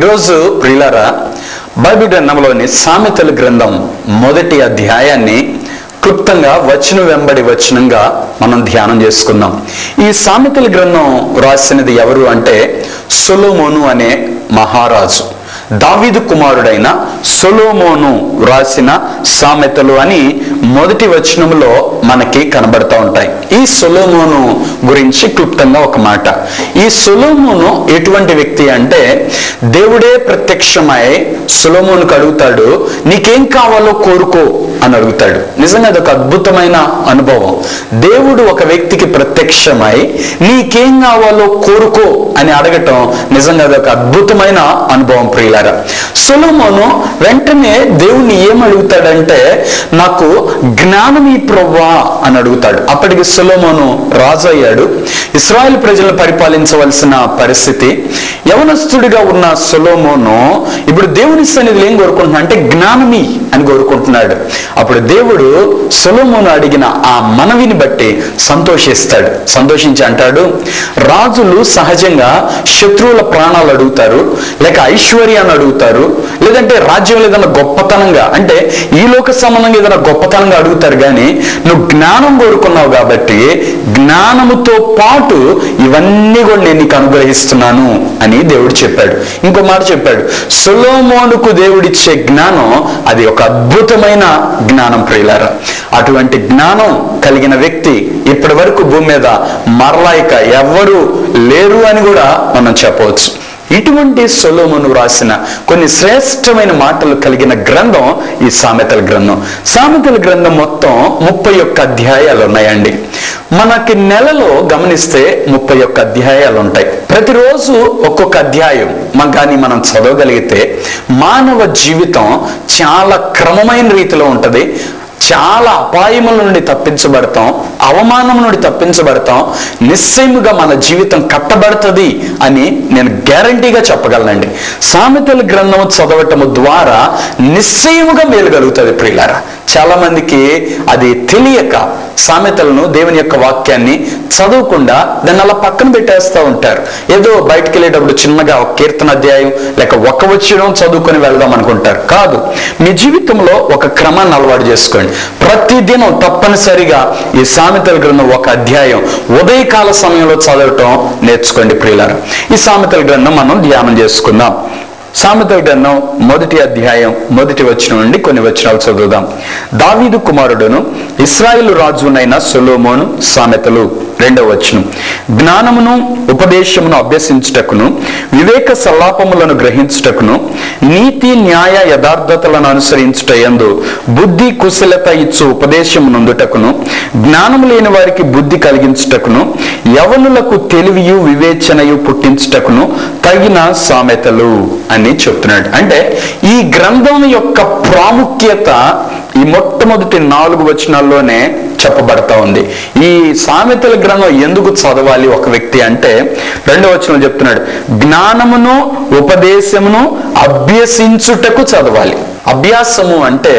ఈరోజు ప్రియులారా బైబిల్ గ్రంథంలోని సామెతల గ్రంథం మొదటి అధ్యాయాన్ని క్లుప్తంగా వచనం వెంబడి వచనంగా మనం ధ్యానం చేసుకుందాం ఈ సామెతల గ్రంథం రాసినది ఎవరు అంటే సొలోమోను అనే మహారాజు దావీదు కుమారుడైన సొలోమోను రాసిన సామెతలు అని మొదటి వచనంలో మనకి కనబడతా ఉంటాయి ఈ సొలోమోను గురించి క్లుప్తంగా ఒక మాట ఈ సొలోమోను ఎటువంటి వ్యక్తి అంటే దేవుడే ప్రత్యక్షమై సొలోమోనుకు అడుగుతాడు నీకేం కావాలో కోరుకో అని అడుగుతాడు నిజంగా అదొక అద్భుతమైన అనుభవం దేవుడు ఒక వ్యక్తికి ప్రత్యక్షమై నీకేం కావాలో కోరుకో అని అడగటం నిజంగా అదొక అద్భుతమైన అనుభవం ప్రియులారా సొలోమోను వెంటనే దేవుణ్ణి ఏం అడుగుతాడంటే నాకు జ్ఞానం ఈ ప్రవ్వా అని అడుగుతాడు అప్పటికి సొలోమోను రాజు అయ్యాడు ఇస్రాయల్ ప్రజలను పరిపాలించవలసిన పరిస్థితి యవనస్తుడిగా ఉన్న సొలోమోను ఇప్పుడు దేవుని సన్నిధిలో ఏం కోరుకుంటున్నా అంటే జ్ఞానమి అని కోరుకుంటున్నాడు అప్పుడు దేవుడు సొలోమోను అడిగిన ఆ మనవిని బట్టి సంతోషిస్తాడు సంతోషించి అంటాడు రాజులు సహజంగా శత్రువుల ప్రాణాలు అడుగుతారు లేక ఐశ్వర్యాన్ని అడుగుతారు లేదంటే రాజ్యంలో ఏదైనా గొప్పతనంగా అంటే ఈ లోక సంబంధంగా ఏదైనా గొప్పతనంగా అడుగుతారు కానీ నువ్వు జ్ఞానం కోరుకున్నావు కాబట్టి జ్ఞానముతో పాటు ఇవన్నీ కూడా నేను నీకు అనుగ్రహిస్తున్నాను అని దేవుడు చెప్పాడు ఇంకో మాట చెప్పాడు సొలోమోనుకు దేవుడిచ్చే జ్ఞానం అది ఒక అద్భుతమైన జ్ఞానం ప్రియులారా అటువంటి జ్ఞానం కలిగిన వ్యక్తి ఇప్పటి వరకు భూమి మీద మరలా ఇక ఎవరు లేరు అని కూడా మనం చెప్పవచ్చు ఇటువంటి సొలోమును రాసిన కొన్ని శ్రేష్టమైన మాటలు కలిగిన గ్రంథం ఈ సామెతల గ్రంథం సామెతల గ్రంథం మొత్తం ముప్పై ఒక్క అధ్యాయాలు ఉన్నాయండి మనకి నెలలో గమనిస్తే ముప్పై ఒక్క అధ్యాయాలు ఉంటాయి ప్రతిరోజు ఒక్కొక్క అధ్యాయం మన కానీ మనం చదవగలిగితే మానవ జీవితం చాలా క్రమమైన రీతిలో ఉంటది చాలా అపాయముల నుండి తప్పించబడతాం అవమానం నుండి తప్పించబడతాం నిశ్చయముగా మన జీవితం కట్టబడుతుంది అని నేను గ్యారంటీగా చెప్పగలనండి సామెతల గ్రంథం చదవటము ద్వారా నిశ్చయముగా మేలు కలుగుతుంది ప్రియులారా చాలా మందికి అది తెలియక సామెతలను దేవుని యొక్క వాక్యాన్ని చదవకుండా దాన్ని అలా పక్కన పెట్టేస్తూ ఉంటారు ఏదో బయటకు వెళ్ళేటప్పుడు చిన్నగా ఒక కీర్తన అధ్యాయం లేక ఒక వచ్చినం చదువుకొని వెళ్దాం అనుకుంటారు కాదు మీ జీవితంలో ఒక క్రమాన్ని అలవాటు చేసుకోండి ప్రతిదినం తప్పనిసరిగా ఈ సామెతల గ్రంథం ఒక అధ్యాయం ఉదయకాల సమయంలో చదవటం నేర్చుకోండి ప్రియులారా ఈ సామెతల గ్రంథం మనం ధ్యానం చేసుకుందాం సామెతల గ్రంథం మొదటి అధ్యాయం మొదటి వచనం నుండి కొన్ని వచనాలు చదువుదాం దావీదు కుమారుడును ఇస్రాయేలు రాజునైన సొలోమోను సామెతలు రెండవ వచనం జ్ఞానమును ఉపదేశమును అభ్యసించుటకును వివేక సల్లాపములను గ్రహించుటకును నీతి న్యాయ యథార్థతలను అనుసరించుట యందు బుద్ధి కుశలత ఇచ్చు ఉపదేశము నుండుటకును జ్ఞానము లేని వారికి బుద్ధి కలిగించుటకును యవనులకు తెలివియు వివేచనయు పుట్టించుటకును తగిన సామెతలు అని చెప్తున్నాడు అంటే ఈ గ్రంథం యొక్క ప్రాముఖ్యత ఈ మొట్టమొదటి నాలుగు వచనాల్లోనే చెప్పబడతా ఉంది ఈ సామెతల గ్రంథం ఎందుకు చదవాలి ఒక వ్యక్తి అంటే రెండవ వచనం చెప్తున్నాడు జ్ఞానమును ఉపదేశమును అభ్యసించుటకు చదవాలి అభ్యాసము అంటే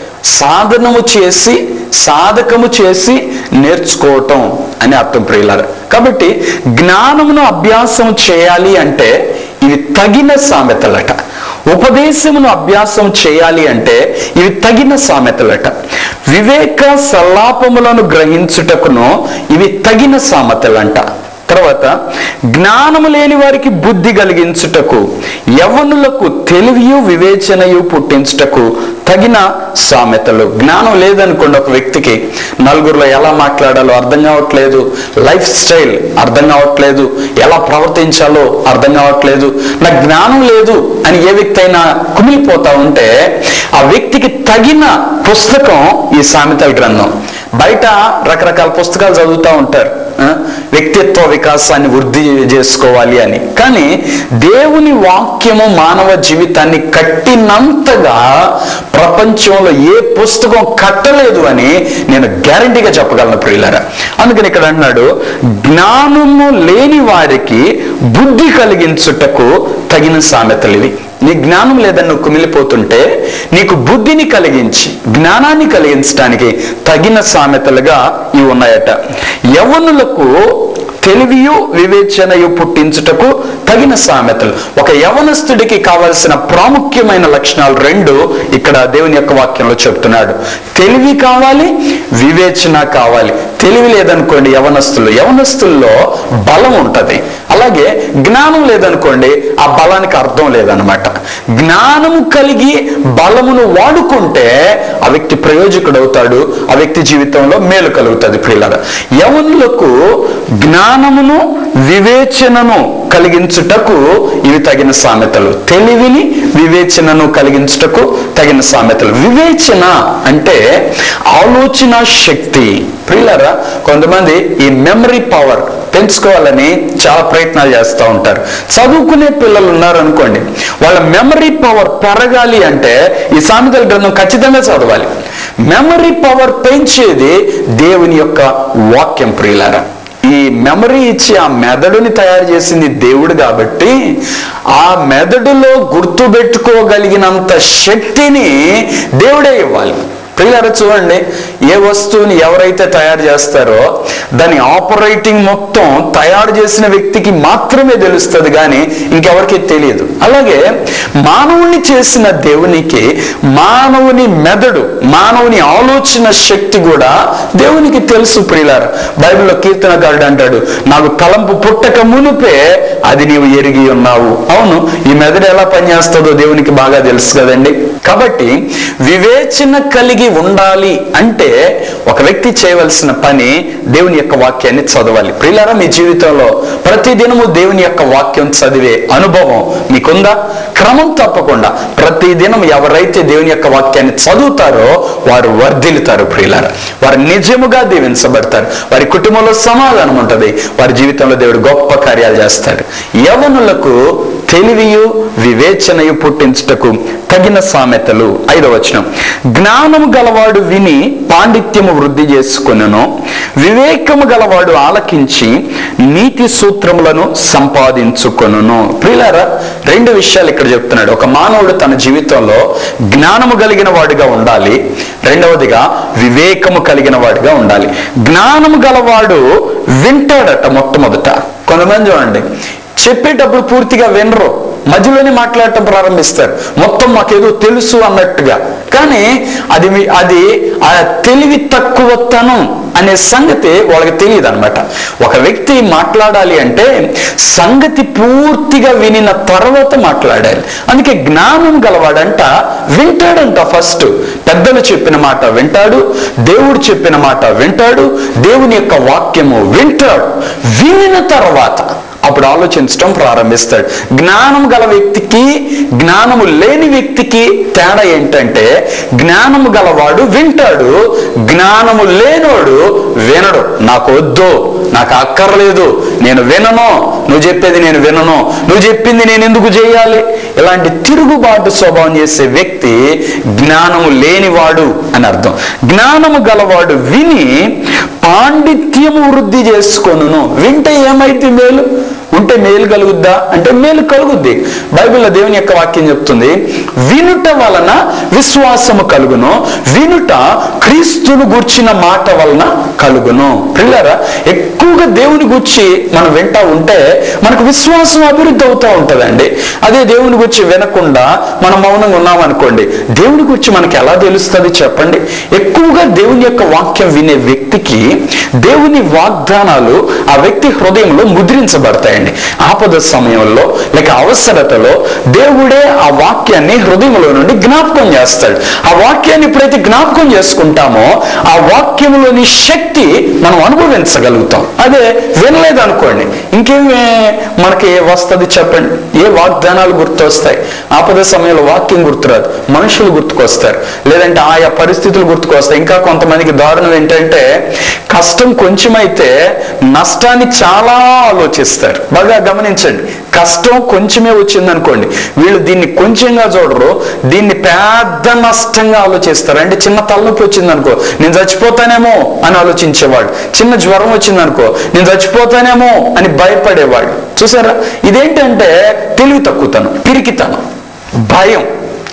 సాధనము చేసి సాధకము చేసి నేర్చుకోవటం అని అర్థం ప్రియులారు కాబట్టి జ్ఞానమును అభ్యాసం చేయాలి అంటే ఇవి తగిన సామెతలట ఉపదేశమును అభ్యాసం చేయాలి అంటే ఇవి తగిన సామెతలట వివేక సల్లాపములను గ్రహించుటకును ఇవి తగిన సామెతలంట తర్వాత జ్ఞానము లేని వారికి బుద్ధి కలిగించుటకు యవనులకు తెలివియు వివేచనయు పుట్టించుటకు తగిన సామెతలు జ్ఞానం లేదనుకోండి ఒక వ్యక్తికి నలుగురిలో ఎలా మాట్లాడాలో అర్థం కావట్లేదు లైఫ్ స్టైల్ అర్థం కావట్లేదు ఎలా ప్రవర్తించాలో అర్థం కావట్లేదు నాకు జ్ఞానం లేదు అని ఏ వ్యక్తి అయినా కుమిలిపోతా ఉంటే ఆ వ్యక్తికి తగిన పుస్తకం ఈ సామెతల గ్రంథం బయట రకరకాల పుస్తకాలు చదువుతూ ఉంటారు ఆ? వ్యక్తిత్వ వికాసాన్ని వృద్ధి చేసుకోవాలి అని కానీ దేవుని వాక్యము మానవ జీవితాన్ని కట్టినంతగా ప్రపంచంలో ఏ పుస్తకం కట్టలేదు అని నేను గ్యారంటీగా చెప్పగలను ప్రియులరా అందుకని ఇక్కడ అన్నాడు జ్ఞానము లేని వారికి బుద్ధి కలిగించుటకు తగిన సామెతలు ఇవి నీ జ్ఞానం లేదని నువ్వు కుమిలిపోతుంటే నీకు బుద్ధిని కలిగించి జ్ఞానాన్ని కలిగించడానికి తగిన సామెతలుగా ఇవి ఉన్నాయట యవనులకు తెలివియు వివేచనయు పుట్టించుటకు తగిన సామెతలు ఒక యవనస్తుడికి కావలసిన ప్రాముఖ్యమైన లక్షణాలు రెండు ఇక్కడ దేవుని యొక్క వాక్యంలో చెప్తున్నాడు తెలివి కావాలి వివేచన కావాలి తెలివి లేదనుకోండి యవనస్తులు యవనస్తుల్లో బలం ఉంటది అలాగే జ్ఞానం లేదనుకోండి ఆ బలానికి అర్థం లేదనమాట జ్ఞానము కలిగి బలమును వాడుకుంటే ఆ వ్యక్తి ప్రయోజకుడు అవుతాడు ఆ వ్యక్తి జీవితంలో మేలు కలుగుతుంది ప్రియులారా యవనులకు జ్ఞానమును వివేచనను కలిగించుటకు ఇవి తగిన సామెతలు తెలివిని వివేచనను కలిగించుటకు తగిన సామెతలు వివేచన అంటే ఆలోచన శక్తి ప్రియులారా కొంతమంది ఈ మెమరీ పవర్ పెంచుకోవాలని చాలా ప్రయత్నాలు చేస్తూ ఉంటారు చదువుకునే పిల్లలు ఉన్నారనుకోండి వాళ్ళ మెమరీ పవర్ పెరగాలి అంటే ఈ సామెతల గ్రంథం ఖచ్చితంగా చదవాలి మెమరీ పవర్ పెంచేది దేవుని యొక్క వాక్యం ప్రియులారా ఈ మెమరీ ఇచ్చి ఆ మెదడుని తయారు చేసింది దేవుడు కాబట్టి ఆ మెదడులో గుర్తుపెట్టుకోగలిగినంత శక్తిని దేవుడే ఇవ్వాలి ప్రియులారా చూడండి ఏ వస్తువుని ఎవరైతే తయారు చేస్తారో దాని ఆపరేటింగ్ మొత్తం తయారు చేసిన వ్యక్తికి మాత్రమే తెలుస్తుంది కానీ ఇంకెవరికి తెలియదు అలాగే మానవుని చేసిన దేవునికి మానవుని మెదడు మానవుని ఆలోచన శక్తి కూడా దేవునికి తెలుసు ప్రియులారా బైబిల్లో కీర్తనకారుడు అంటాడు నాకు తలంపు పుట్టక మునిపే అది నీవు ఎరిగి ఉన్నావు అవును ఈ మెదడు ఎలా పనిచేస్తుందో దేవునికి బాగా తెలుసు కదండి కాబట్టి వివేచన కలిగి ఉండాలి అంటే ఒక వ్యక్తి చేయవలసిన పని దేవుని యొక్క వాక్యాన్ని చదవాలి ప్రియులారా మీ జీవితంలో ప్రతి దినము దేవుని యొక్క వాక్యం చదివే అనుభవం మీకుందా క్రమం తప్పకుండా ప్రతి దినం ఎవరైతే దేవుని యొక్క వాక్యాన్ని చదువుతారో వారు వర్ధిల్లుతారు ప్రియులారా వారు నిజముగా దీవించబడతారు వారి కుటుంబంలో సమాధానం ఉంటుంది వారి జీవితంలో దేవుడు గొప్ప కార్యాలు చేస్తాడు యవనులకు తెలివియు వివేచనయు పుట్టించుటకు తగిన సామెతలు ఐదవ వచనం జ్ఞానము గలవాడు విని పాండిత్యము వృద్ధి చేసుకొనును వివేకము గలవాడు ఆలకించి నీతి సూత్రములను సంపాదించుకొనును ప్రియులారా రెండు విషయాలు ఇక్కడ చెప్తున్నాడు ఒక మానవుడు తన జీవితంలో జ్ఞానము కలిగిన వాడిగా ఉండాలి రెండవదిగా వివేకము కలిగిన వాడిగా ఉండాలి జ్ఞానము గలవాడు వింటాడట మొట్టమొదట కొంతమంది చూడండి చెప్పేటప్పుడు పూర్తిగా వినరు మధ్యలోనే మాట్లాడటం ప్రారంభిస్తారు మొత్తం మాకేదో తెలుసు అన్నట్టుగా కానీ అది మీ- అది ఆ తెలివి తక్కువతనం అనే సంగతి వాళ్ళకి తెలియదు అనమాట ఒక వ్యక్తి మాట్లాడాలి అంటే సంగతి పూర్తిగా వినిన తర్వాత మాట్లాడాలి అందుకే జ్ఞానం గలవాడంట వింటాడంట ఫస్ట్ పెద్దలు చెప్పిన మాట వింటాడు దేవుడు చెప్పిన మాట వింటాడు దేవుని యొక్క వాక్యము వింటాడు వినిన తర్వాత అప్పుడు ఆలోచించడం ప్రారంభిస్తాడు జ్ఞానం గల వ్యక్తికి జ్ఞానము లేని వ్యక్తికి తేడా ఏంటంటే జ్ఞానము గలవాడు వింటాడు జ్ఞానము లేనోడు వినడు నాకు వద్దు నాకు అక్కర్లేదు నేను వినను నువ్వు చెప్పేది నేను వినను నువ్వు చెప్పింది నేను ఎందుకు చేయాలి ఇలాంటి తిరుగుబాటు స్వభావం చేసే వ్యక్తి జ్ఞానము లేనివాడు అని అర్థం జ్ఞానము గలవాడు విని పాండిత్యము వృద్ధి చేసుకొనును వింటే ఏమైతే మేలు ఉంటే మేలు కలుగుద్దా అంటే మేలు కలుగుద్ది బైబిల్లో దేవుని యొక్క వాక్యం చెప్తుంది వినుట వలన విశ్వాసము కలుగును వినుట క్రీస్తును గూర్చిన మాట వలన కలుగును పిల్లరా ఎక్కువగా దేవుని గురించి మనం వింటా ఉంటే మనకు విశ్వాసం అభివృద్ధి అవుతూ ఉంటుందండి అదే దేవుని గురించి వినకుండా మనం మౌనంగా ఉన్నామనుకోండి దేవుని గురించి మనకి ఎలా తెలుస్తుంది చెప్పండి ఎక్కువగా దేవుని యొక్క వాక్యం వినే వ్యక్తికి దేవుని వాగ్దానాలు ఆ వ్యక్తి హృదయంలో ముద్రించబడతాయండి ఆపద సమయంలో లేక అవసరతలో దేవుడే ఆ వాక్యాన్ని హృదయంలో నుండి జ్ఞాపకం చేస్తాడు ఆ వాక్యాన్ని ఎప్పుడైతే జ్ఞాపకం చేసుకుంటామో ఆ వాక్యంలోని శక్తి మనం అనుభవించగలుగుతాం అదే వినలేదు అనుకోండి ఇంకేమి మనకి వస్తుంది చెప్పండి ఏ వాగ్దానాలు గుర్తొస్తాయి ఆపద సమయంలో వాక్యం గుర్తురాదు మనుషులు గుర్తుకొస్తారు లేదంటే ఆయా పరిస్థితులు గుర్తుకొస్తాయి ఇంకా కొంతమందికి దారుణం ఏంటంటే కష్టం కొంచెమైతే నష్టాన్ని చాలా ఆలోచిస్తారు బాగా గమనించండి కష్టం కొంచెమే వచ్చిందనుకోండి వీళ్ళు దీన్ని కొంచెంగా చూడరు దీన్ని పెద్ద నష్టంగా ఆలోచిస్తారు అంటే చిన్న తలనొప్పి వచ్చిందనుకో నేను చచ్చిపోతానేమో అని ఆలోచించేవాడు చిన్న జ్వరం వచ్చిందనుకో నేను చచ్చిపోతానేమో అని భయపడేవాడు చూసారా ఇదేంటంటే తెలివి తక్కువతనం పిరికితనం భయం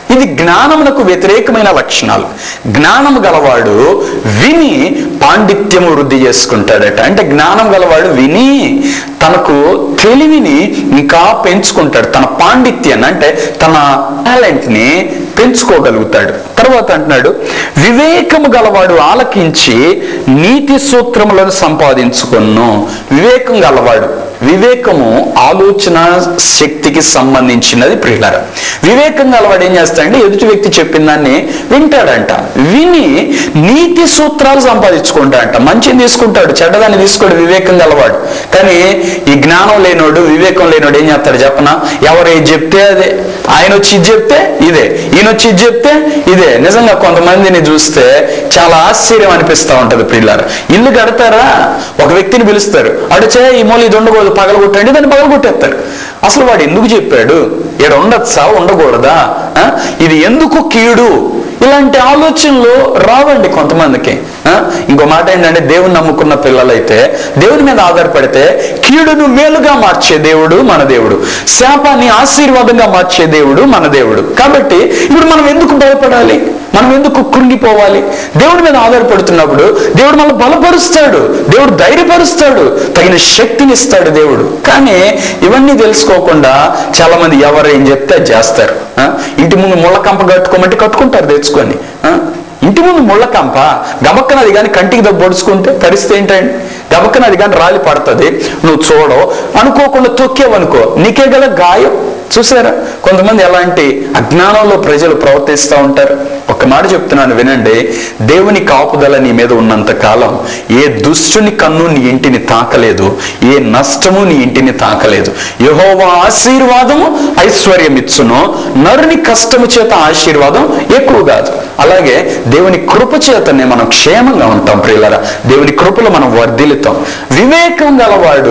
ఇది జ్ఞానమునకు వ్యతిరేకమైన లక్షణాలు జ్ఞానము గలవాడు విని పాండిత్యము వృద్ధి చేసుకుంటాడట అంటే జ్ఞానం గలవాడు విని తనకు తెలివిని ఇంకా పెంచుకుంటాడు తన పాండిత్యాన్ని అంటే తన టాలెంట్ని పెంచుకోగలుగుతాడు తర్వాత అంటున్నాడు వివేకము గలవాడు ఆలకించి నీతి సూత్రములను సంపాదించుకొను వివేకం గలవాడు వివేకము ఆలోచన శక్తికి సంబంధించినది ప్రియులర వివేకం గలవాడు ఏం చేస్తాడంటే ఎదుటి వ్యక్తి చెప్పిన దాన్ని వింటాడంట విని నీతి సూత్రాలు సంపాదించుకుంటాడంట మంచిని తీసుకుంటాడు చెడ్డదాన్ని తీసుకోడు వివేకం గలవాడు కానీ ఈ జ్ఞానం లేనోడు వివేకం లేనోడు ఏం చేస్తాడు చెప్పనా ఎవరు ఏది చెప్తే అదే ఆయన వచ్చి ఇది చెప్తే ఇదే ఈయన వచ్చి ఇది చెప్తే ఇదే నిజంగా కొంతమందిని చూస్తే చాలా ఆశ్చర్యం అనిపిస్తూ ఉంటది పిల్లలు ఇల్లు కడతారా ఒక వ్యక్తిని పిలుస్తారు అడిచే ఈ మూల ఇది ఉండకూడదు పగలగొట్టండి దాన్ని పగలగొట్టేస్తారు అసలు వాడు ఎందుకు చెప్పాడు ఇక్కడ ఉండొచ్చా ఉండకూడదా ఆ? ఇది ఎందుకు కీడు ఇలాంటి ఆలోచనలు రావండి కొంతమందికి ఆ? ఇంకో మాట ఏంటంటే దేవుని నమ్ముకున్న పిల్లలైతే దేవుని మీద ఆధారపడితే కీడును మేలుగా మార్చే దేవుడు మన దేవుడు శాపాన్ని ఆశీర్వాదంగా మార్చే దేవుడు మన దేవుడు కాబట్టి ఇప్పుడు మనం ఎందుకు భయపడాలి మనం ఎందుకు కృంగిపోవాలి దేవుడి మీద ఆధారపడుతున్నప్పుడు దేవుడు మనల్ని బలపరుస్తాడు దేవుడు ధైర్యపరుస్తాడు తగిన శక్తిని ఇస్తాడు దేవుడు కానీ ఇవన్నీ తెలుసుకోకుండా చాలా మంది ఎవరు ఏం చెప్తే అది చేస్తారు ఆ? ఇంటి ముందు ముళ్ళ కంప కట్టుకోమంటే కట్టుకుంటారు తెచ్చుకొని ఆ? ఇంటి ముందు ముళ్ళ కంప గబక్కన అది కానీ కంటికి దెబ్బ పొడుచుకుంటే పరిస్థితి ఏంటండి గబక్కన అది కానీ రాలి పడుతుంది నువ్వు చూడవు అనుకోకుండా తొక్కేవనుకో నీకే గల గాయం చూసారా కొంతమంది ఎలాంటి అజ్ఞానంలో ప్రజలు ప్రవర్తిస్తూ ఉంటారు ఒక మాట చెప్తున్నాను వినండి దేవుని కాపుదల నీ మీద ఉన్నంత కాలం ఏ దుష్టుని కన్ను నీ ఇంటిని తాకలేదు ఏ నష్టము నీ ఇంటిని తాకలేదు యహోవా ఆశీర్వాదము ఐశ్వర్యం ఇచ్చును నరుని కష్టము చేత ఆశీర్వాదం ఎక్కువ కాదు అలాగే దేవుని కృప చేతనే మనం క్షేమంగా ఉంటాం ప్రియులరా దేవుని కృపలో మనం వర్ధిల్లుతాం వివేకం గలవాడు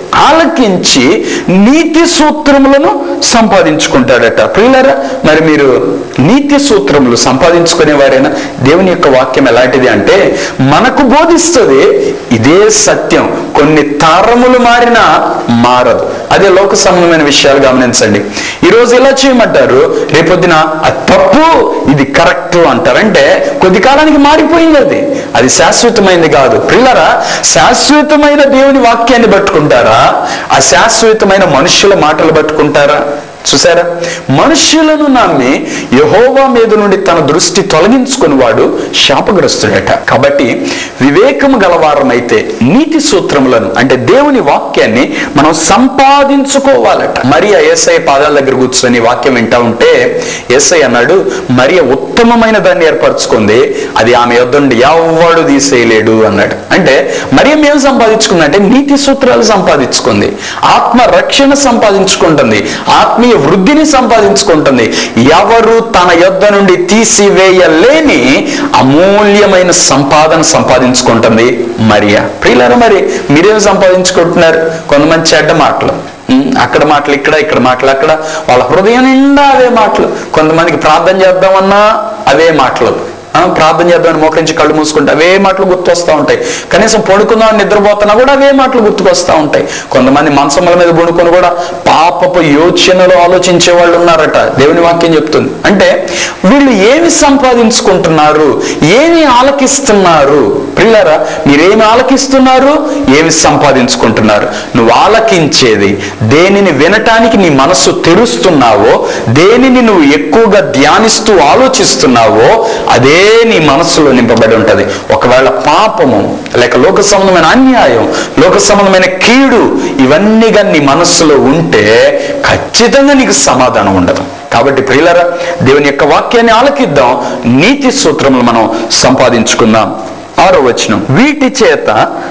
ఆలకించి నీతి సూత్రములను సంపాదించుకుంటాడట ప్రియులరా మరి మీరు నీతి సూత్రములు సంపాదించుకునేవారైనా దేవుని యొక్క వాక్యం ఎలాంటిది అంటే మనకు బోధిస్తుంది ఇదే సత్యం కొన్ని తరములు మారినా మారదు అదే లోక సంబంధమైన విషయాలు గమనించండి ఈరోజు ఇలా చేయమంటారు రేపొద్దున అది తప్పు ఇది కరెక్ట్ అంటారు అంటే కొద్ది కాలానికి మారిపోయింది అది అది శాశ్వతమైనది కాదు పిల్లరా శాశ్వతమైన దేవుని వాక్యాన్ని పట్టుకుంటారా అశాశ్వతమైన మనుషుల మాటలు పట్టుకుంటారా చూసారా మనుష్యులను నమ్మి యహోవా మీద నుండి తన దృష్టి తొలగించుకుని వాడు శాపగ్రస్తుడట కాబట్టి వివేకము గలవారమైతే నీతి సూత్రములను అంటే దేవుని వాక్యాన్ని మనం సంపాదించుకోవాలట మరియ ఏసఐ పాదాల దగ్గర కూర్చొని వాక్యం వింటా ఉంటే ఏసఐ అన్నాడు మరియ ఉత్తమమైన దాన్ని ఏర్పరచుకుంది అది ఆమె యొద్దండి ఎవ్వడు తీసేయలేడు అన్నాడు అంటే మరియం ఏం సంపాదించుకుందంటే నీతి సూత్రాలు సంపాదించుకుంది ఆత్మ రక్షణ సంపాదించుకుంటుంది ఆత్మీయ వృద్ధిని సంపాదించుకుంటుంది ఎవరు తన యొద్ద నుండి తీసివేయలేని అమూల్యమైన సంపాదన సంపాదించుకుంటుంది మరియా ప్రియులారా మరి మీరేం సంపాదించుకుంటున్నారు కొంతమంది చెడ్డ మాటలు ఉమ్, అక్కడ మాటలు ఇక్కడ ఇక్కడ మాటలు అక్కడ వాళ్ళ హృదయం నిండా అవే మాటలు కొంతమందికి ప్రార్థన చేద్దామన్నా అవే మాటలు ఆ, ప్రార్థన చేద్దామని మోకరించి కళ్ళు మూసుకుంటే అవే మాటలు గుర్తొస్తూ ఉంటాయి కనీసం పడుకుందామని నిద్రపోతున్నా కూడా అవే మాటలు గుర్తుకొస్తూ ఉంటాయి కొంతమంది మంచముల మీద పడుకొని కూడా పాపపు యోచనలు ఆలోచించే వాళ్ళు ఉన్నారట దేవుని వాక్యం చెప్తుంది అంటే వీళ్ళు ఏమి సంపాదించుకుంటున్నారు ఏమి ఆలకిస్తున్నారు పిల్లరా మీరేమి ఆలకిస్తున్నారు ఏమి సంపాదించుకుంటున్నారు నువ్వు ఆలకించేది దేనిని వినటానికి నీ మనస్సు తెరుస్తున్నావో దేనిని నువ్వు ఎక్కువగా ధ్యానిస్తూ ఆలోచిస్తున్నావో అదే నీ మనస్సులో నింపబడి ఉంటది ఒకవేళ పాపము లేక లోక సంబంధమైన అన్యాయం లోక సంబంధమైన కీడు ఇవన్నీగా నీ మనస్సులో ఉంటే ఖచ్చితంగా నీకు సమాధానం ఉండదు కాబట్టి ప్రియులరా దేవుని యొక్క వాక్యాన్ని ఆలకిద్దాం నీతి సూత్రములు మనం సంపాదించుకుందాం ఆరో వచనం వీటి చేత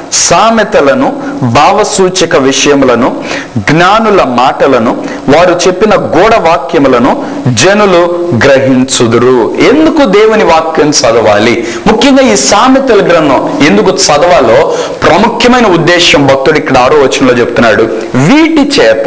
సామెతలను భావసూచక విషయములను జ్ఞానుల మాటలను వారు చెప్పిన గూఢ వాక్యములను జనులు గ్రహించుదురు ఎందుకు దేవుని వాక్యం చదవాలి ముఖ్యంగా ఈ సామెతల గ్రంథం ఎందుకు చదవాలో ప్రాముఖ్యమైన ఉద్దేశం భక్తుడు ఇక్కడ ఆరో వచనంలో చెప్తున్నాడు వీటి చేత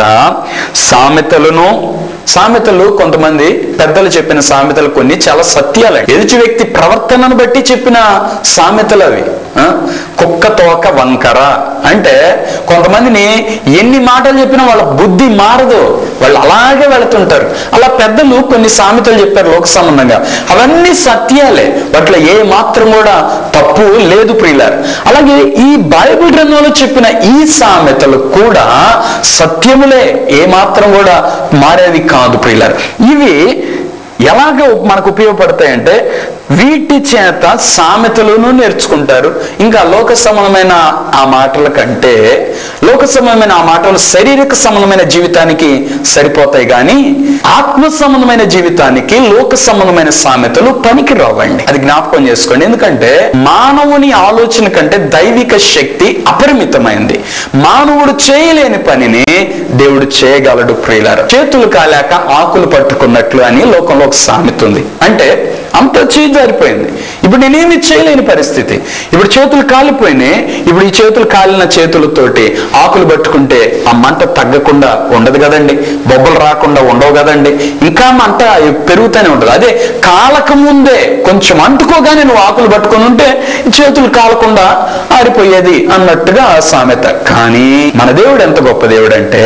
సామెతలను సామెతలు కొంతమంది పెద్దలు చెప్పిన సామెతలు కొన్ని చాలా సత్యాలు ఎదుటి వ్యక్తి ప్రవర్తనను బట్టి చెప్పిన సామెతలు అవి ఆ? కుక్క తోక వంకర అంటే కొంతమందిని ఎన్ని మాటలు చెప్పినా వాళ్ళ బుద్ధి మారదు వాళ్ళు అలాగే వెళుతుంటారు అలా పెద్దలు కొన్ని సామెతలు చెప్పారు లోక సంబంధంగా అవన్నీ సత్యాలే వాటిలో ఏ మాత్రం కూడా తప్పు లేదు ప్రియులారు అలాగే ఈ బైబిల్ గ్రంథంలో చెప్పిన ఈ సామెతలు కూడా సత్యములే ఏ మాత్రం కూడా మారేవి కాదు ప్రియులారు ఇవి ఎలాగ మనకు ఉపయోగపడతాయంటే వీటి చేత సామెతలను నేర్చుకుంటారు ఇంకా లోక సంబంధమైన ఆ మాటల కంటే లోక సంబంధమైన ఆ మాటలు శారీరక సంబంధమైన జీవితానికి సరిపోతాయి కానీ ఆత్మ సంబంధమైన జీవితానికి లోక సంబంధమైన సామెతలు పనికి రావండి అది జ్ఞాపకం చేసుకోండి ఎందుకంటే మానవుని ఆలోచన కంటే దైవిక శక్తి అపరిమితమైంది మానవుడు చేయలేని పనిని దేవుడు చేయగలడు ప్రియులారు చేతులు కాలేక ఆకులు పట్టుకున్నట్లు అని లోకంలో ఒక సామెత ఉంది అంటే అంత చేయి జారిపోయింది ఇప్పుడు నేనేమి చేయలేని పరిస్థితి ఇప్పుడు చేతులు కాలిపోయినాయి ఇప్పుడు ఈ చేతులు కాలిన చేతులతోటి ఆకులు పట్టుకుంటే ఆ మంట తగ్గకుండా ఉండదు కదండి బొబ్బలు రాకుండా ఉండవు కదండి ఇంకా మంట పెరుగుతూనే ఉంటుంది అదే కాలక ముందే కొంచెం అంటుకోగానే నువ్వు ఆకులు పట్టుకొని ఉంటే ఈ చేతులు కాలకుండా ఆరిపోయేది అన్నట్టుగా ఆ సామెత కానీ మన దేవుడు ఎంత గొప్ప దేవుడు అంటే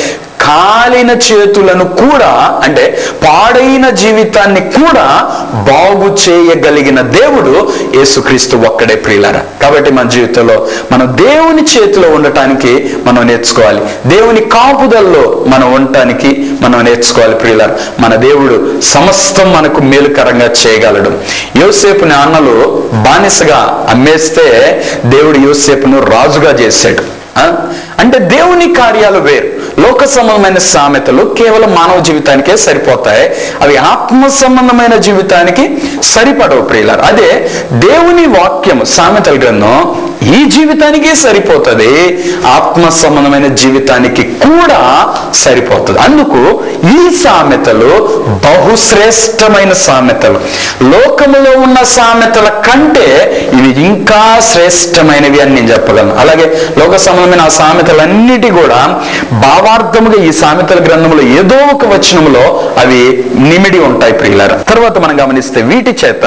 కాలిన చేతులను కూడా అంటే పాడైన జీవితాన్ని కూడా బాగు చేయగలిగిన దేవుడు యేసుక్రీస్తు ఒక్కడే ప్రియులరా కాబట్టి మన జీవితంలో మనం దేవుని చేతిలో ఉండటానికి మనం నేర్చుకోవాలి దేవుని కాపుదల్లో మనం ఉండటానికి మనం నేర్చుకోవాలి ప్రియులర్ మన దేవుడు సమస్తం మనకు మేలుకరంగా చేయగలడు యోసేపుని అన్నలు బానిసగా అమ్మేస్తే దేవుడు యోసేపును రాజుగా చేశాడు ఆ? అంటే దేవుని కార్యాలు వేరు లోక సంబంధమైన సామెతలు కేవలం మానవ జీవితానికే సరిపోతాయి అవి ఆత్మ సంబంధమైన జీవితానికి సరిపడవు ప్రియులారు అదే దేవుని వాక్యం సామెతల గ్రంథం ఈ జీవితానికి సరిపోతుంది ఆత్మ సంబంధమైన జీవితానికి కూడా సరిపోతుంది అందుకు ఈ సామెతలు బహుశ్రేష్టమైన సామెతలు లోకములో ఉన్న సామెతల కంటే ఇవి ఇంకా శ్రేష్టమైనవి అని నేను చెప్పగలను అలాగే లోక సంబంధమైన ఆ సామెతలన్నిటి కూడా భావార్థముగా ఈ సామెతల గ్రంథంలో ఏదో ఒక వచనములో అవి నిమిడి ఉంటాయి ప్రియులారా తర్వాత మనం గమనిస్తే వీటి చేత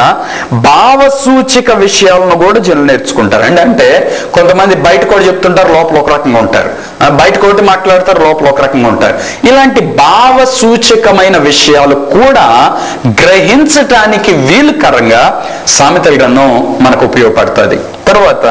భావసూచిక విషయాలను కూడా జనులు నేర్చుకుంటారు అంటే అంటే కొంతమంది బయట కూడా చెప్తుంటారు లోపల ఒక రకంగా ఉంటారు ఆ, బయట ఒకటి మాట్లాడతారు లోపల ఒక రకంగా ఉంటారు ఇలాంటి భావ సూచకమైన విషయాలు కూడా గ్రహించటానికి వీలుకరంగా సామెతల గ్రంథం మనకు ఉపయోగపడుతుంది తర్వాత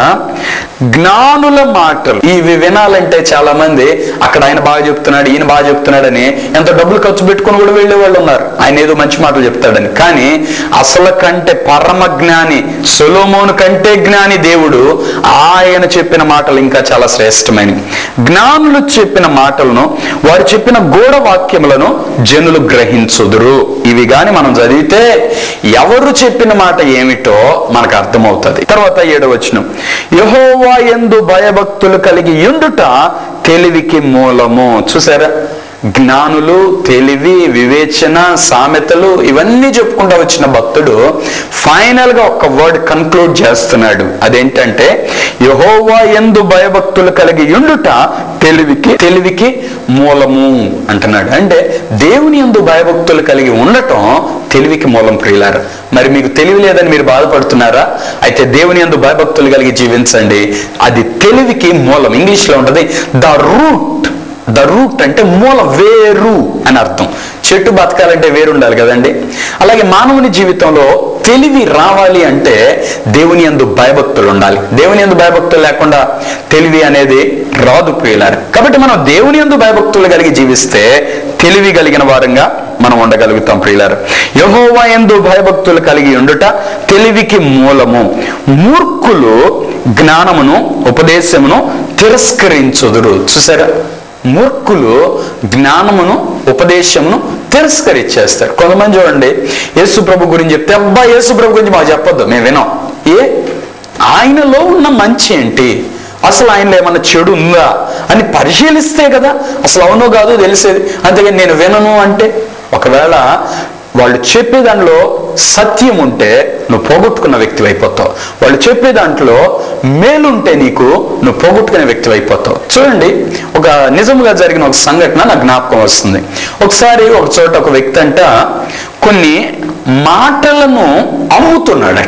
జ్ఞానుల మాటలు ఇవి వినాలంటే చాలా మంది అక్కడ ఆయన బాగా చెప్తున్నాడు ఈయన బాగా చెప్తున్నాడని ఎంత డబ్బులు ఖర్చు పెట్టుకుని కూడా వెళ్ళే వాళ్ళు ఉన్నారు ఆయన ఏదో మంచి మాటలు చెప్తాడని కానీ అసలు కంటే పరమ జ్ఞాని సొలోమోను కంటే జ్ఞాని దేవుడు ఆయన చెప్పిన మాటలు ఇంకా చాలా శ్రేష్టమైనవి జ్ఞానులు చెప్పిన మాటలను వారు చెప్పిన గూఢ వాక్యములను జనులు గ్రహించుదురు ఇవి గాని మనం చదివితే ఎవరు చెప్పిన మాట ఏమిటో మనకు అర్థమవుతుంది తర్వాత ఏడవ వచనం యహోవా ఎందు భయభక్తులు కలిగి ఉండుట తెలివికి మూలము చూసారా జ్ఞానులు తెలివి వివేచన సామెతలు ఇవన్నీ చెప్పుకుంటూ వచ్చిన భక్తుడు ఫైనల్ గా ఒక వర్డ్ కన్క్లూడ్ చేస్తున్నాడు అదేంటంటే యహోవా ఎందు భయభక్తులు కలిగి ఉండుట తెలివికి తెలివికి మూలము అంటున్నాడు అంటే దేవుని ఎందు భయభక్తులు కలిగి ఉండటం తెలివికి మూలం ప్రియులారు మరి మీకు తెలివి లేదని మీరు బాధపడుతున్నారా అయితే దేవుని ఎందు భయభక్తులు కలిగి జీవించండి అది తెలివికి మూలం ఇంగ్లీష్ లో ఉంటది ద రూట్ ద రూట్ అంటే మూల వేరు అని అర్థం చెట్టు బతకాలంటే వేరు ఉండాలి కదండి అలాగే మానవుని జీవితంలో తెలివి రావాలి అంటే దేవుని యందు భయభక్తులు ఉండాలి దేవుని యందు భయభక్తులు లేకుండా తెలివి అనేది రాదు ప్రియులారు కాబట్టి మనం దేవుని యందు భయభక్తులు కలిగి జీవిస్తే తెలివి కలిగిన వారంగా మనం ఉండగలుగుతాం ప్రియులారు యహోవా ఎందు భయభక్తులు కలిగి ఉండుట తెలివికి మూలము మూర్ఖులు జ్ఞానమును ఉపదేశమును తిరస్కరించుదురు చూసారా మూర్ఖులు జ్ఞానమును ఉపదేశమును తిరస్కరించేస్తారు కొంతమంది చూడండి యేసు ప్రభు గురించి చెప్తే అబ్బా యేసు ప్రభు గురించి మాకు చెప్పొద్దు మేము వినాం ఏ ఆయనలో ఉన్న మంచి ఏంటి అసలు ఆయనలో ఏమన్నా చెడు ఉందా అని పరిశీలిస్తే కదా అసలు అవునో కాదో తెలిసేది అంతేగాని నేను వినను అంటే ఒకవేళ వాళ్ళు చెప్పే దాంట్లో సత్యం ఉంటే నువ్వు పోగొట్టుకున్న వ్యక్తి అయిపోతావు వాళ్ళు చెప్పే దాంట్లో మేలుంటే నీకు నువ్వు పోగొట్టుకునే వ్యక్తి అయిపోతావు చూడండి ఒక నిజముగా జరిగిన ఒక సంఘటన నాకు జ్ఞాపకం వస్తుంది ఒకసారి ఒక చోట ఒక వ్యక్తి అంట కొన్ని మాటలను అమ్ముతున్నాడట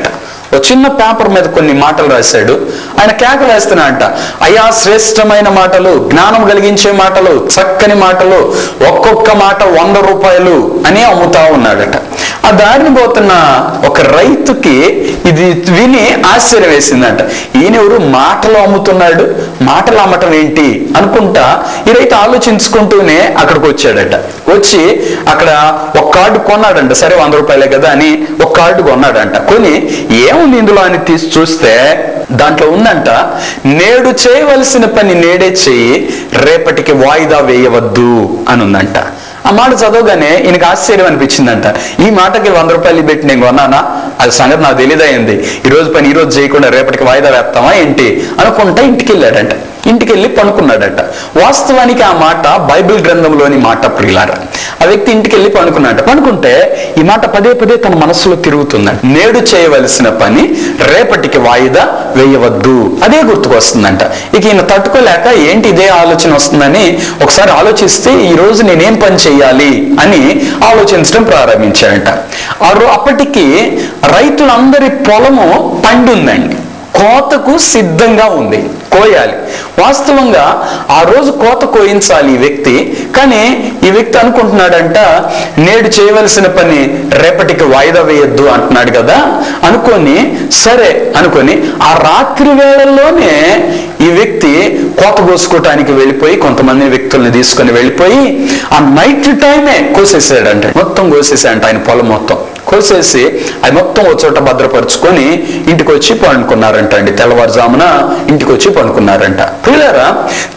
ఒక చిన్న పేపర్ మీద కొన్ని మాటలు రాశాడు ఆయన కేకలు వేస్తున్నా అంట అయా శ్రేష్టమైన మాటలు జ్ఞానం కలిగించే మాటలు చక్కని మాటలు ఒక్కొక్క మాట వంద రూపాయలు అని అమ్ముతా ఉన్నాడట ఆ దారిని పోతున్న ఒక రైతుకి ఇది విని ఆశ్చర్యం వేసిందంట ఈయన ఎవరు మాటలు అమ్ముతున్నాడు మాటలు అమ్మటం ఏంటి అనుకుంటా ఈ రైతు ఆలోచించుకుంటూనే అక్కడికి వచ్చాడట వచ్చి అక్కడ ఒక కార్డు కొన్నాడంట సరే వంద రూపాయలే కదా అని ఒక కార్డు కొన్నాడంట కొని ఏముంది ఇందులో అని తీసి చూస్తే దాంట్లో ఉందంట నేడు చేయవలసిన పని నేడే చెయ్యి రేపటికి వాయిదా వేయవద్దు అని ఉందంట ఆ మాట చదవగానే ఈయనకి ఆశ్చర్యం అనిపించిందంట ఈ మాటకి వంద రూపాయలు పెట్టి నేను కొన్నానా అది సంగతి నాకు తెలియదయింది ఈ రోజు పని ఈ రోజు చేయకుండా రేపటికి వాయిదా వేస్తామా ఏంటి అనుకుంటా ఇంటికి వెళ్ళాడంట ఇంటికి వెళ్ళి పనుకున్నాడట వాస్తవానికి ఆ మాట బైబిల్ గ్రంథంలోని మాట ప్రియులార ఆ వ్యక్తి ఇంటికి వెళ్ళి పనుకున్నాడు పనుకుంటే ఈ మాట పదే పదే తన మనసులో తిరుగుతుందంట నేడు చేయవలసిన పని రేపటికి వాయిదా వేయవద్దు అదే గుర్తుకొస్తుందంట ఇక ఈయన తట్టుకోలేక ఏంటి ఇదే ఆలోచన వస్తుందని ఒకసారి ఆలోచిస్తే ఈ రోజు నేనేం పని చేయాలి అని ఆలోచించడం ప్రారంభించాడంట ఆ రో- అప్పటికి రైతులందరి పొలము పండుందండి కోతకు సిద్ధంగా ఉంది కోయాలి వాస్తవంగా ఆ రోజు కోత కోయించాలి ఈ వ్యక్తి కానీ ఈ వ్యక్తి అనుకుంటున్నాడంట నేడు చేయవలసిన పని రేపటికి వాయిదా వేయొద్దు అంటున్నాడు కదా అనుకొని సరే అనుకొని ఆ రాత్రి వేళల్లోనే ఈ వ్యక్తి కోత కోసుకోవటానికి వెళ్ళిపోయి కొంతమంది వ్యక్తుల్ని తీసుకొని వెళ్ళిపోయి ఆ నైట్ టైమే కోసేసాడంట మొత్తం కోసేసాడంట ఆయన పొలం మొత్తం కోసేసి అది మొత్తం ఒక చోట భద్రపరుచుకొని ఇంటికి వచ్చి పండుకున్నారంట అండి తెల్లవారుజామున ఇంటికి వచ్చి పండుకున్నారంట పిల్లరా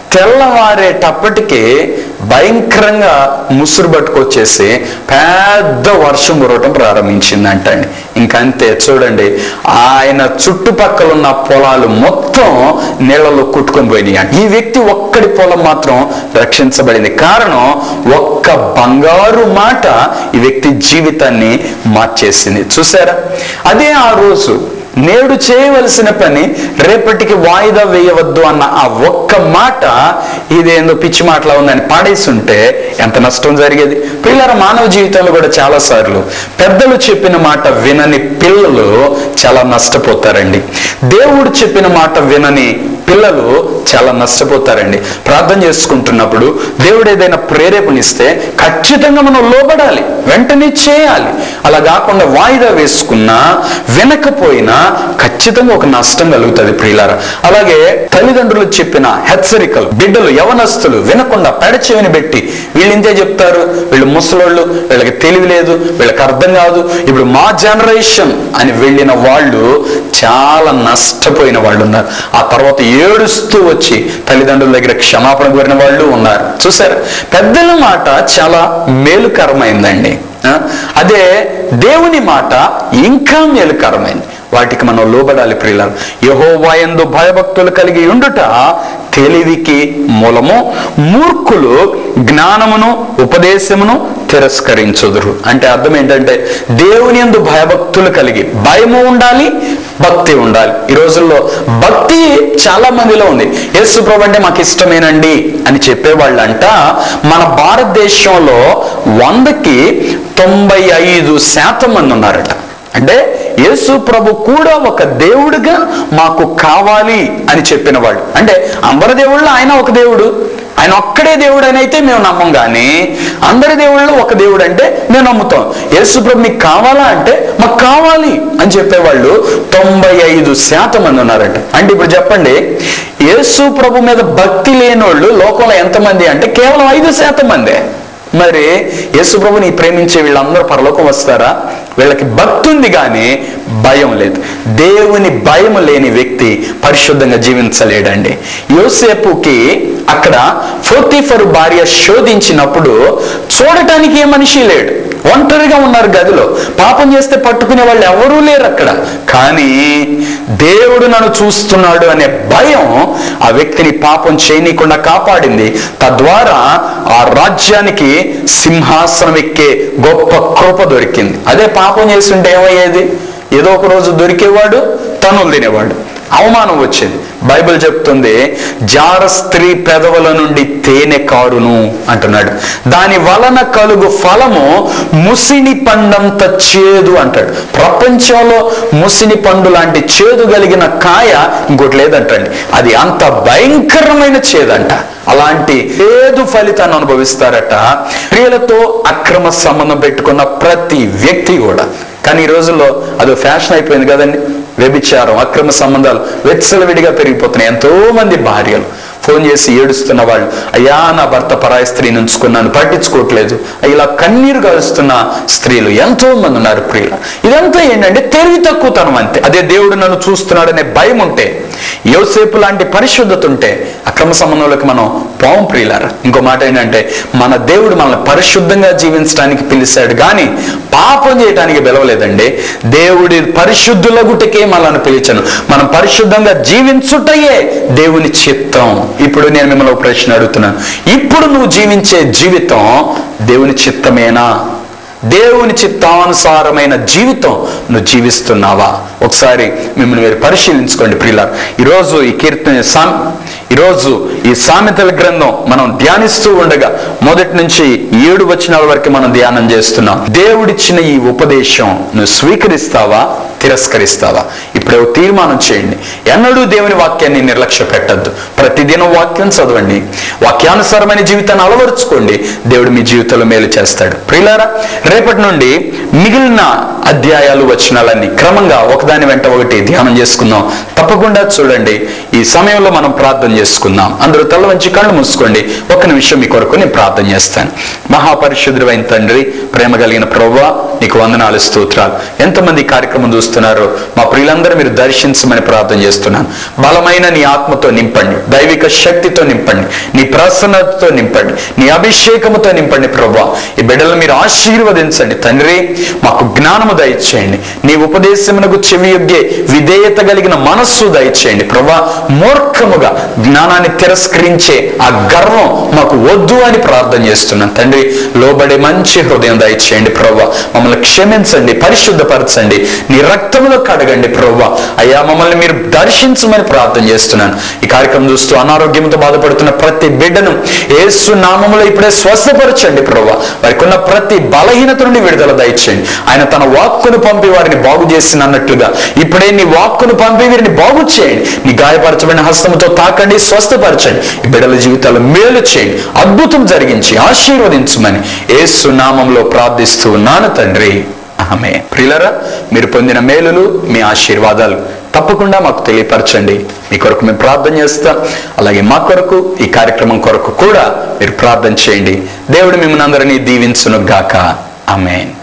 తెల్లవారేటప్పటికి భయంకరంగా ముసురు పట్టుకొచ్చేసి పెద్ద వర్షం కురవటం ప్రారంభించిందంట అండి ఇంకంతే చూడండి ఆయన చుట్టుపక్కల ఉన్న పొలాలు మొత్తం నీళ్ళలో కొట్టుకొని పోయినాయి ఈ వ్యక్తి ఒక్కడి పొలం మాత్రం రక్షించబడింది కారణం ఒక్క బంగారు మాట ఈ వ్యక్తి జీవితాన్ని మార్చేసింది చూసారా అదే ఆ రోజు నేడు చేయవలసిన పని రేపటికి వాయిదా వేయవద్దు అన్న ఆ ఒక్క మాట ఇదేందో పిచ్చి మాటలా ఉందని పాడేసి ఉంటే ఎంత నష్టం జరిగేది పిల్లల మానవ జీవితంలో కూడా చాలా సార్లు పెద్దలు చెప్పిన మాట వినని పిల్లలు చాలా నష్టపోతారండి దేవుడు చెప్పిన మాట వినని పిల్లలు చాలా నష్టపోతారండి ప్రార్థన చేసుకుంటున్నప్పుడు దేవుడు ఏదైనా ప్రేరేపణ ఇస్తే ఖచ్చితంగా మనం లోబడాలి వెంటనే చేయాలి అలా కాకుండా వాయిదా వేసుకున్నా వినకపోయినా ఖచ్చితంగా ఒక నష్టం కలుగుతుంది ప్రియులారా అలాగే తల్లిదండ్రులు చెప్పిన హెచ్చరికలు బిడ్డలు యవనస్తులు వినకుండా పెడచెవిని పెట్టి వీళ్ళు ఇంతే చెప్తారు వీళ్ళు ముసలోళ్ళు వీళ్ళకి తెలివి లేదు వీళ్ళకి అర్థం కాదు ఇప్పుడు మా జనరేషన్ అని వెళ్ళిన వాళ్ళు చాలా నష్టపోయిన వాళ్ళు ఉన్నారు ఆ తర్వాత ఏడుస్తూ వచ్చి తల్లిదండ్రుల దగ్గర క్షమాపణ కోరిన వాళ్ళు ఉన్నారు చూసారు పెద్దల మాట చాలా మేలుకరమైందండి ఆ? అదే దేవుని మాట ఇంకా మేలుకరమైంది వాటికి మనం లోబడాలి ప్రియులారు యహోవాయందు భయభక్తులు కలిగి ఉండుట తెలివికి మూలము మూర్ఖులు జ్ఞానమును ఉపదేశమును తిరస్కరించుదురు అంటే అర్థం ఏంటంటే దేవుని యందు భయభక్తులు కలిగి భయము ఉండాలి భక్తి ఉండాలి ఈ రోజుల్లో భక్తి చాలా మందిలో ఉంది యేసు ప్రభు అంటే మాకు ఇష్టమేనండి అని చెప్పేవాళ్ళంట మన భారతదేశంలో వందకి తొంభై ఐదు శాతం మంది ఉన్నారట అంటే యేసు ప్రభు కూడా ఒక దేవుడిగా మాకు కావాలి అని చెప్పిన వాడు అంటే అందరి దేవుళ్ళు ఆయన ఒక దేవుడు ఆయన ఒక్కడే దేవుడు అని అయితే మేము నమ్మం కానీ అందరి దేవుళ్ళు ఒక దేవుడు అంటే మేము నమ్ముతాం యేసు ప్రభు మీకు కావాలా అంటే మాకు కావాలి అని చెప్పేవాళ్ళు తొంభై ఐదు శాతం మంది ఉన్నారట అంటే ఇప్పుడు చెప్పండి యేసు ప్రభు మీద భక్తి లేనోళ్ళు లోకంలో ఎంతమంది అంటే కేవలం ఐదు శాతం మందే మరి యేసుప్రభుని ప్రేమించే వీళ్ళందరూ పరలోకం వస్తారా వీళ్ళకి భక్తి ఉంది కానీ భయం లేదు దేవుని భయం లేని వ్యక్తి పరిశుద్ధంగా జీవించలేడండి యోసేపుకి అక్కడ ఫోర్తిఫర్ భార్య శోధించినప్పుడు చూడటానికి ఏ మనిషి లేడు ఒంటరిగా ఉన్నారు గదిలో పాపం చేస్తే పట్టుకునే వాళ్ళు ఎవరూ లేరు అక్కడ కానీ దేవుడు నన్ను చూస్తున్నాడు అనే భయం ఆ వ్యక్తిని పాపం చేయనీయకుండా కాపాడింది తద్వారా ఆ రాజ్యానికి సింహాసనం ఎక్కే గొప్ప కృప దొరికింది అదే పాపం చేస్తుంటే ఏమయ్యేది ఏదో ఒక రోజు దొరికేవాడు తనులు తినేవాడు అవమానం వచ్చేది బైబిల్ చెప్తుంది జార స్త్రీ పెదవుల నుండి తేనె కారును అంటున్నాడు దాని వలన కలుగు ఫలము ముసిని పండంత చేదు అంటాడు ప్రపంచంలో ముసిని పండు లాంటి చేదు కలిగిన కాయ ఇంకోటి లేదంటండి అది అంత భయంకరమైన చేదంట అలాంటి ఏదు ఫలితాన్ని అనుభవిస్తారట స్త్రీలతో అక్రమ సంబంధం పెట్టుకున్న ప్రతి వ్యక్తి కూడా కానీ ఈ రోజుల్లో అదో ఫ్యాషన్ అయిపోయింది కదండి వ్యభిచారం అక్రమ సంబంధాలు వెచ్చలవిడిగా పెరిగిపోతున్నాయి ఎంతో మంది భార్యలు ఫోన్ చేసి ఏడుస్తున్న వాళ్ళు అయ్యా నా భర్త పరాయి స్త్రీని ఉంచుకున్నాను పట్టించుకోవట్లేదు ఇలా కన్నీరు కలుస్తున్న స్త్రీలు ఎంతో మంది ఉన్నారు ప్రియుల ఇదంతా ఏంటంటే తెలివి తక్కువతనం అంతే అదే దేవుడు నన్ను చూస్తున్నాడనే భయం ఉంటే యోసేపు లాంటి పరిశుద్ధత ఉంటే అక్రమ సంబంధంలోకి మనం పోం ప్రియులారా ఇంకో మాట ఏంటంటే మన దేవుడు మనల్ని పరిశుద్ధంగా జీవించడానికి పిలిచాడు కానీ పాపం చేయడానికి పిలవలేదండి దేవుడి పరిశుద్ధులగుటకే మనల్ని పిలిచాను మనం పరిశుద్ధంగా జీవించుటయే దేవుని చిత్తం ఇప్పుడు నేను మిమ్మల్ని ఒక ప్రశ్న అడుగుతున్నాను ఇప్పుడు నువ్వు జీవించే జీవితం దేవుని చిత్తమేనా దేవుని చిత్తానుసారమైన జీవితం నువ్వు జీవిస్తున్నావా ఒకసారి మిమ్మల్ని మీరు పరిశీలించుకోండి ప్రియులార్ ఈరోజు ఈ కీర్తన సామ్ ఈరోజు ఈ సామెతల గ్రంథం మనం ధ్యానిస్తూ ఉండగా మొదటి నుంచి ఏడు వచనాల వరకు మనం ధ్యానం చేస్తున్నాం దేవుడిచ్చిన ఈ ఉపదేశం నువ్వు స్వీకరిస్తావా తిరస్కరిస్తావా ఇప్పుడే ఒక తీర్మానం చేయండి ఎన్నడూ దేవుని వాక్యాన్ని నిర్లక్ష్య పెట్టద్దు ప్రతిదినం వాక్యం చదవండి వాక్యానుసారమైన జీవితాన్ని అలవరుచుకోండి దేవుడు మీ జీవితంలో మేలు చేస్తాడు ప్రియులారా రేపటి నుండి మిగిలిన అధ్యాయాలు వచనాలన్నీ క్రమంగా ఒకదాని వెంట ఒకటి ధ్యానం చేసుకుందాం తప్పకుండా చూడండి ఈ సమయంలో మనం ప్రార్థన చేసుకుందాం అందరూ తల వంచి కళ్ళు మూసుకోండి ఒక్క నిమిషం మీ కొరకు నేను ప్రార్థన చేస్తాను మహాపరిశుద్ధుడైన తండ్రి ప్రేమ కలిగిన ప్రవ్వా నీకు వందనాలు స్తోత్రాలు ఎంతమంది ఈ కార్యక్రమం చూస్తున్నారో మా ప్రియులందరూ మీరు దర్శించమని ప్రార్థన చేస్తున్నాను బలమైన నీ ఆత్మతో నింపండి దైవిక శక్తితో నింపండి నీ ప్రసన్నతతో నింపండి నీ అభిషేకముతో నింపండి ప్రభా ఈ బిడ్డలను మీరు ఆశీర్వదించండి తండ్రి మాకు జ్ఞానము దయచేయండి నీ ఉపదేశమునకు చెవియొగ్గే విధేయత కలిగిన మనస్సు దయచేయండి ప్రభా మూర్ఖముగా జ్ఞానాన్ని తిరస్కరించే ఆ గర్వం మాకు వద్దు అని ప్రార్థన చేస్తున్నాను తండ్రి లోబడే మంచి హృదయం దయచేయండి ప్రభా మమ్మల్ని క్షమించండి పరిశుద్ధపరచండి నీ రక్తములో కడగండి ప్రభా అయ్యా మమ్మల్ని మీరు దర్శించమని ప్రార్థన చేస్తున్నాను ఈ కార్యక్రమం చూస్తూ అనారోగ్యంతో బాధపడుతున్న ప్రతి బిడ్డను ఏసు నామములో ఇప్పుడే స్వస్థపరచండి ప్రభా వారికి ఉన్న ప్రతి బలహీనత నుండి విడుదల దయచేయండి ఆయన తన వాక్కును పంపి వారిని బాగు చేసిన అన్నట్లుగా ఇప్పుడే నీ వాక్కును పంపి వీరిని బాగు చేయండి నీ గాయపరచబడిన హస్తముతో తాకండి స్వస్థపరచండి ఈ బిడ్డల జీవితాలు మేలు చేయండి అద్భుతం జరిగించి ఆశీర్వదించమని ఏసు నామంలో ప్రార్థిస్తూ ఉన్నాను తండ్రి ఆమె ప్రియులరా మీరు పొందిన మేలులు మీ ఆశీర్వాదాలు తప్పకుండా మాకు తెలియపరచండి మీ కొరకు మేము ప్రార్థన చేస్తాం అలాగే మా కొరకు ఈ కార్యక్రమం కొరకు కూడా మీరు ప్రార్థన చేయండి దేవుడు మిమ్మల్ని అందరినీ దీవించును గాక ఆమెన్